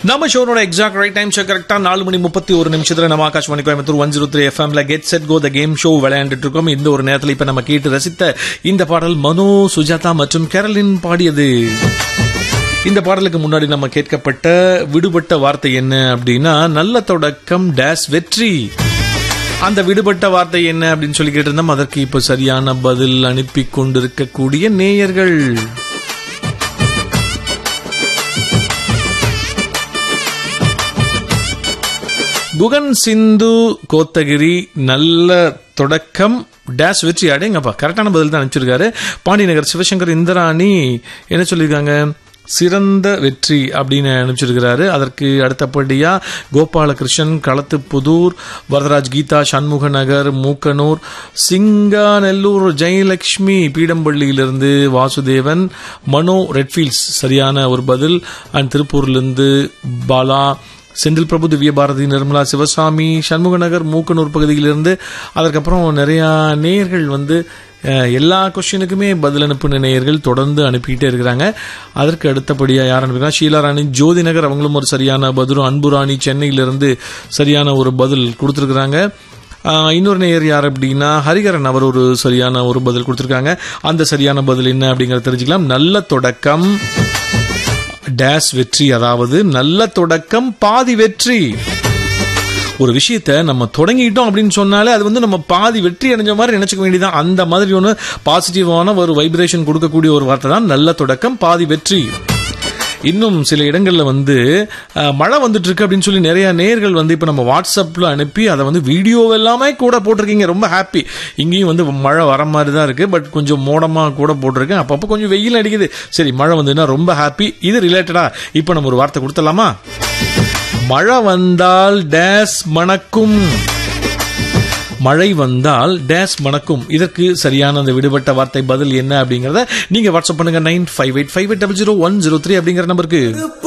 நம்ம ஷோனோட exact right time show கரெக்டா நாலு மணி முப்பத்தி ஒரு நிமிஷத்துல நம்ம Akashvani Coimbatore one zero three எஃப்எம்ல get set go the game show விளையாண்டுட்டு இருக்கோம் இந்த ஒரு நேரத்தில் இப்ப நம்ம கேட்டு ரசித்த இந்த பாடல் மனோ சுஜாதா மற்றும் கேரளின் பாடியது இந்த பாடலுக்கு முன்னாடி நம்ம கேட்கப்பட்ட விடுபட்ட வார்த்தை என்ன அப்படின்னா நல்ல தொடக்கம் டேஸ் வெற்றி அந்த விடுபட்ட வார்த்தை என்ன அப்படின்னு சொல்லி கேட்டிருந்தோம் அதற்கு இப்போ சரியான பதில் அனுப்பி கொண்டிருக்கக்கூடிய நேயர்கள் குகன் சிந்து கோத்தகிரி நல்ல தொடக்கம் டேஷ் வெற்றி அடேங்கப்பா கரெக்டான பதில் தான் அனுப்பிச்சிருக்காரு பாண்டிநகர் சிவசங்கர் இந்திராணி என்ன சொல்லியிருக்காங்க சிறந்த வெற்றி அப்படின்னு அனுப்பிச்சிருக்கிறாரு அதற்கு அடுத்தபடியா கோபாலகிருஷ்ணன் களத்துப்புதூர் வரதராஜ் கீதா சண்முக நகர் மூக்கனூர் சிங்காநல்லூர் ஜெயலட்சுமி பீடம்பள்ளியிலிருந்து வாசுதேவன் மனோ ரெட்ஃபீல்ட்ஸ் சரியான ஒரு பதில் அண்ட் திருப்பூர்லேருந்து பாலா செந்தில் பிரபு திவ்ய பாரதி நிர்மலா சிவசாமி சண்முகநகர் மூக்கனூர் பகுதியிலிருந்து அதற்கப்புறம் நிறையா நேயர்கள் வந்து அஹ், எல்லா கொஸ்டினுக்குமே பதில் அனுப்புன நேயர்கள் தொடர்ந்து அனுப்பிக்கிட்டே இருக்கிறாங்க அதற்கு அடுத்தபடியாக யார் அனுப்பினா ஷீலாராணி ஜோதி நகர் அவங்களும் ஒரு சரியான பதிலும் அன்புராணி சென்னையிலிருந்து சரியான ஒரு பதில் கொடுத்துருக்குறாங்க ஆஹ், இன்னொரு நேயர் யார் அப்படின்னா ஹரிகரன் அவர் ஒரு சரியான ஒரு பதில் கொடுத்துருக்காங்க அந்த சரியான பதில் என்ன அப்படிங்கறத தெரிஞ்சுக்கலாம் நல்ல தொடக்கம் டேஸ் வெற்றி அதாவது நல்ல தொடக்கம் பாதி வெற்றி ஒரு விஷயத்த நம்ம தொடங்கிட்டோம் அப்படின்னு சொன்னாலே அது வந்து நம்ம பாதி வெற்றி அடைஞ்ச மாதிரி நினைச்சுக்க வேண்டியதான் அந்த மாதிரி ஒன்று பாசிட்டிவான ஒரு வைப்ரேஷன் கொடுக்கக்கூடிய ஒரு வார்த்தை தான் நல்ல தொடக்கம் பாதி வெற்றி இன்னும் சில இடங்கள்ல வந்து அஹ், மழை வந்துட்டு இருக்கு அப்படின்னு சொல்லி நிறைய நேர்கள் வந்து இப்போ நம்ம வாட்ஸ்அப்ல அனுப்பி அதை வந்து வீடியோ எல்லாமே கூட போட்டிருக்கீங்க ரொம்ப ஹாப்பி இங்கேயும் வந்து மழை வர மாதிரி தான் இருக்கு பட் கொஞ்சம் மோடமா கூட போட்டிருக்கேன் அப்பப்போ கொஞ்சம் வெயில் அடிக்குது சரி மழை வந்ததுன்னா ரொம்ப ஹாப்பி இது ரிலேட்டடா இப்போ நம்ம ஒரு வார்த்தை கொடுத்துடலாமா மழை வந்தால் டேஸ் மணக்கும் மழை வந்தால் டேஸ் மணக்கும் இதற்கு சரியான அந்த விடுபட்ட வார்த்தை பதில் என்ன அப்படிங்கறத நீங்க வாட்ஸ்அப் பண்ணுங்க nine five eight five eight double zero one zero three அப்படிங்கிற நம்பருக்கு